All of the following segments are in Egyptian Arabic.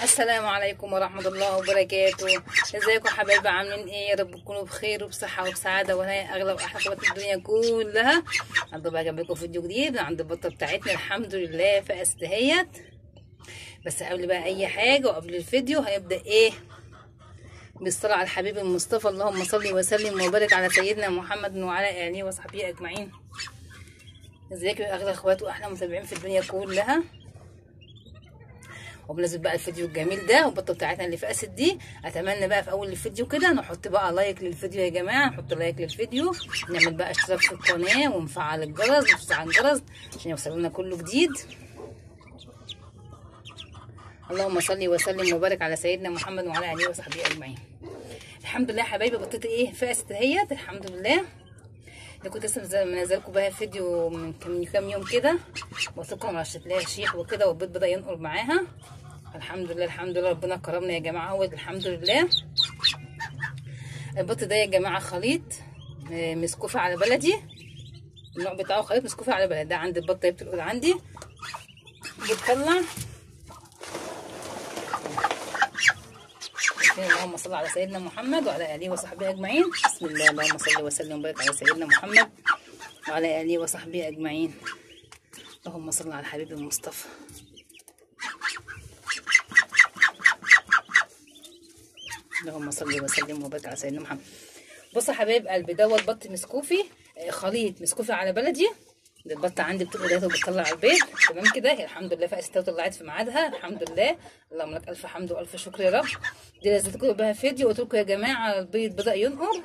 السلام عليكم ورحمة الله وبركاته ازيكم حبايبي عاملين ايه يا رب تكونوا بخير وبصحة وبسعادة وهنا اغلى واحلى اخوات الدنيا كلها عند بقى جنب لكم فيديو جديد عند البطة بتاعتنا الحمد لله فقست دهيت بس قبل بقى اي حاجة وقبل الفيديو هنبدأ ايه بالصلاة على الحبيب المصطفى اللهم صل وسلم وبارك على سيدنا محمد وعلى اله وصحبه اجمعين ازيكم يا اغلى اخوات واحلى متابعين في الدنيا كلها وبنزل بقى الفيديو الجميل ده والبطه بتاعتنا اللي فقست دي اتمنى بقى في اول الفيديو كده نحط بقى لايك للفيديو يا جماعه نحط لايك للفيديو نعمل بقى اشتراك في القناه ونفعل الجرس نفعل الجرس عشان يوصل لنا كله جديد اللهم صل وسلم وبارك على سيدنا محمد وعلى اله وصحبه اجمعين الحمد لله يا حبايبي بطتي ايه فقست اهيت الحمد لله اللي كنت لسه منزلكم بقى فيديو من كام كام يوم كده قلت لكم رشت لها شيح وكده والبيض بدا ينقر معاها الحمد لله الحمد لله ربنا كرمنا يا جماعه هو الحمد لله البط ده يا جماعه خليط مسكوفه على بلدي النوع بتاعه خليط مسكوفه على بلدي ده عند البطه هي بتقول عندي بتطلع اللهم صل على سيدنا محمد وعلى اله وصحبه اجمعين بسم الله اللهم صل وسلم وبارك على سيدنا محمد وعلى اله وصحبه اجمعين اللهم صل على الحبيب المصطفى اللهم صل وسلم وبارك على سيدنا محمد بصوا يا حبايب قلبي دوت بط مسكوفي خليط مسكوفي على بلدي دي البطة عندي بتبقى دايما بتطلع البيض تمام كده هي الحمد لله فقست وطلعت في ميعادها الحمد لله اللهم لك الف حمد والف شكر يا رب دي نزلت بها فيديو قلت لكم يا جماعه البيض بدا ينقر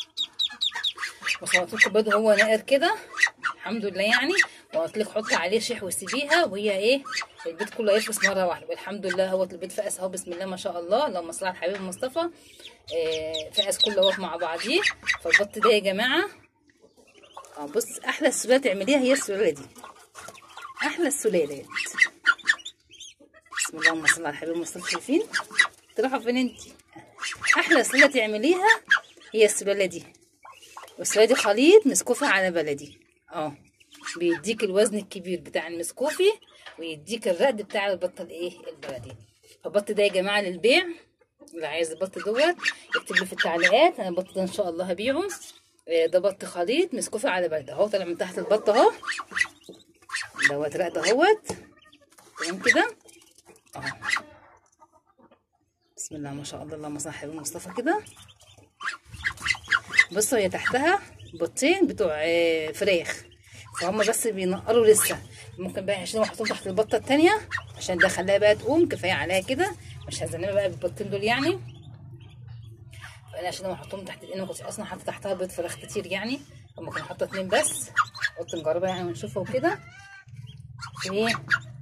وصورت لكم البيض هو ناقر كده الحمد لله يعني وقلت لك حطي عليه شيح وسيبيها وهي ايه البيض كله يفقس مره واحده والحمد لله هو البيض فقس اهو بسم الله ما شاء الله اللهم صل على الحبيب المصطفى إيه فقس كله اهو مع بعضيه فالبط ده يا جماعه اه بص احلى السلاله تعمليها هي السلاله دي احلى السلالات بسم الله اللهم صل على الحبيب المصطفى شايفين تروحوا فين انت احلى سلاله تعمليها هي السلاله دي والسلاله دي خليط مسكوفه على بلدي اه بيديك الوزن الكبير بتاع المسكوفي ويديك الرقد بتاع البطه الايه البلدي البط ده يا جماعه للبيع اللي عايز البط دوت يكتب لي في التعليقات انا البط ده ان شاء الله هبيعه ده بط خليط مسكوفي على بلد اهو طالع من تحت البط اهو دوت رقد اهوت تمام كده اهو بسم الله ما شاء الله اللهم صل على المصطفى كده بصوا هي تحتها بطين بتوع فراخ فهم بس بينقروا لسه ممكن بقى عشان احطهم تحت البطه التانية عشان ده خلاها بقى تقوم كفايه عليها كده مش هزنبها بقى بالبطين دول يعني فانا عشان احطهم تحت لان ما كنتش اصلا حاطه تحتها بيض فراخ كتير يعني اما كنت حاطه اتنين بس قلت نجربها يعني ونشوفها وكده ايه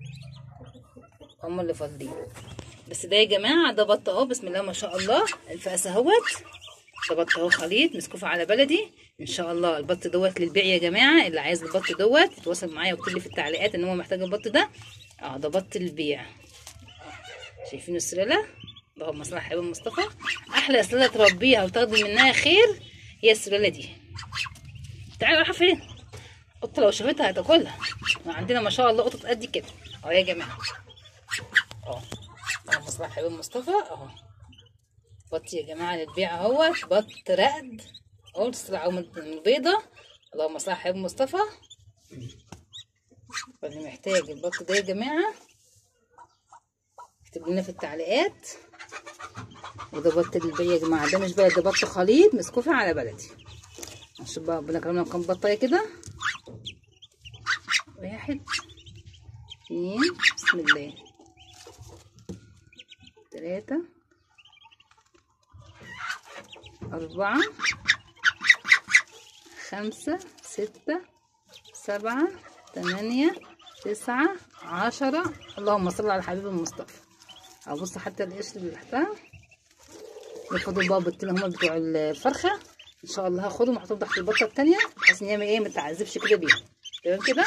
هم اللي فاضلين بس ده يا جماعه ده بط اهو بسم الله ما شاء الله الفقس اهوت ده بط اهو خليط مسكوفه على بلدي ان شاء الله البط دوت للبيع يا جماعه اللي عايز البط دوت يتواصل معايا ويكتب لي في التعليقات ان هو محتاج البط ده اه ده بط للبيع شايفين السلاله اللهم صل على حبيب مصطفى احلى سلاله تربيها وتاخدي منها خير هي السلاله دي تعالي رايحه فين قطه لو شافتها هتاكلها عندنا ما شاء الله قطط قد كده اهو يا جماعه اهو اللهم صل على حبيب مصطفى اهو بط يا جماعه للبيع اهوت بط رقد اهو تطلع من البيضه اللهم صل على حبيب مصطفى فاللي محتاج البط ده يا جماعه اكتب لنا في التعليقات وده بط البيع يا جماعه ده مش بلد ده بط خليط مسكوفي على بلدي نشوف بقى ربنا كرمنا كام بطايه كده واحد اتنين بسم الله تلاتة أربعة خمسة ستة سبعة تمانية تسعة عشرة اللهم صل على الحبيب المصطفى ابص حتى القشر اللي تحتها ياخدوا بقى بطين هما بتوع الفرخه ان شاء الله هاخدهم واحطهم تحت البطه التانية بحيث ان هي ايه ما تعذبش كده بيها تمام كده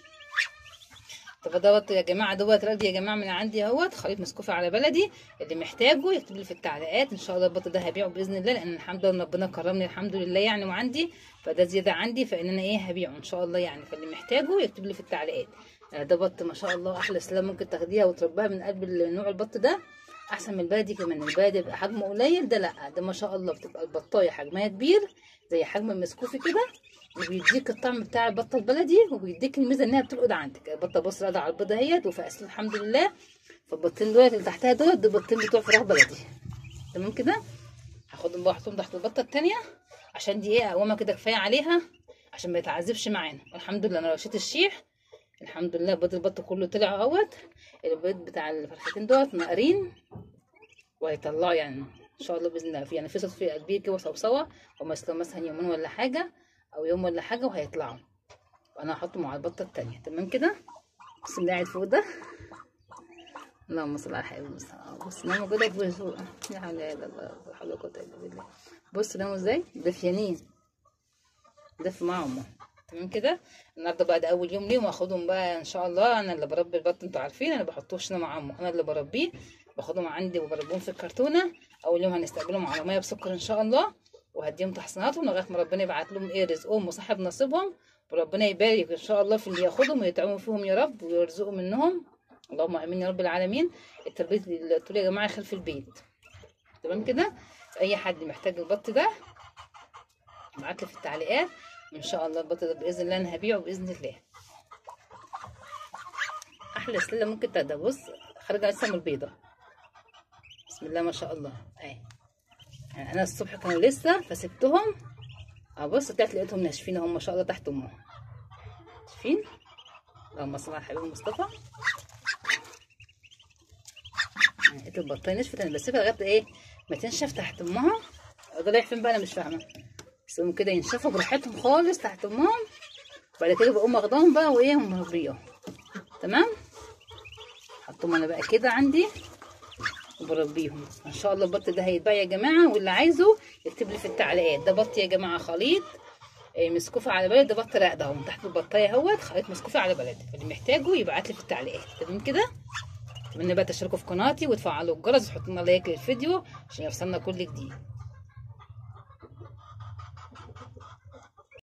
طب دوت يا جماعه دوت رد يا جماعه من عندي اهوت خليط مسكوفه على بلدي اللي محتاجه يكتب لي في التعليقات ان شاء الله البط ده هبيعه باذن الله لان الحمد لله ربنا كرمني الحمد لله يعني وعندي فده زياده عندي فان انا ايه هبيعه ان شاء الله يعني فاللي محتاجه يكتب لي في التعليقات ده بط ما شاء الله احلى سلام ممكن تاخديها وتربيها من قلب نوع البط ده احسن من البلدي كمان البلدي بيبقى حجمه قليل ده لا ده ما شاء الله بتبقى البطايه حجمها كبير زي حجم المسكوفي كده وبيديك الطعم بتاع البطه البلدي وبيديك الميزه انها بتلقط عندك البطه بص راضعه على البيضه اهيت وفي اصل الحمد لله فالبطين دولت اللي تحتها دولت دول بطين بتوع فراخ بلدي تمام كده هاخدهم بقى احطهم تحت البطه التانية عشان دي ايه اقومها كده كفايه عليها عشان ما يتعذبش معانا الحمد لله انا رشيت الشيح الحمد لله بيض البط كله طلع اهوت البيض بتاع الفرختين دوت ناقرين وهيطلعوا يعني ان شاء الله باذن الله في يعني في صوت في كبير كده وصوصوه ومسلوا مثلا يومين ولا حاجه او يوم ولا حاجه وهيطلعوا وانا هحطهم على البطه التانية تمام كده بص اللي قاعد فوق ده اللهم صل على حبيبي بص ناموا كده بص لا حول ولا الله لا حول ولا قوه الا بالله بص ناموا ازاي دافيانين دف معهم تمام كده النهارده بقى ده اول يوم ليهم واخدهم بقى ان شاء الله انا اللي بربي البط انتوا عارفين انا بحطوش انا مع امه انا اللي بربيه باخدهم عندي وبربيهم في الكرتونه اول يوم هنستقبلهم على ميه بسكر ان شاء الله وهديهم تحصيناتهم لغايه ما ربنا يبعت لهم ايه رزقهم وصاحب نصيبهم وربنا يبارك ان شاء الله في اللي ياخدهم ويطعموا فيهم يا رب ويرزقوا منهم اللهم امين يا رب العالمين التربيه اللي قلت يا جماعه خلف البيت تمام كده اي حد محتاج البط ده ابعت لي في التعليقات ان شاء الله البط ده باذن الله انا هبيعه باذن الله احلى سله ممكن تبدا بص خارجه لسه من البيضه بسم الله ما شاء الله اهي يعني انا الصبح كانوا لسه فسبتهم ابص طلعت لقيتهم ناشفين اهم ما شاء الله تحت امهم شايفين اللهم صل على حبيبي مصطفى لقيت البطايه نشفت انا بسيبها لغايه ايه ما تنشف تحت امها ده رايح فين بقى انا مش فاهمه بسيبهم كده ينشفوا براحتهم خالص تحت امهم بعد كده بقوم واخداهم بقى وايه ومربيهم تمام حطهم انا بقى كده عندي وبربيهم ان شاء الله البط ده هيتباع يا جماعه واللي عايزه يكتب لي في التعليقات ده بط يا جماعه خليط إيه، مسكوفه على بلد ده بط راقده اهو من تحت البطايه اهوت خليط مسكوفه على بلد اللي محتاجه يبعت لي في التعليقات تمام كده اتمنى بقى تشتركوا في قناتي وتفعلوا الجرس وتحطوا لنا لايك للفيديو عشان يوصلنا كل جديد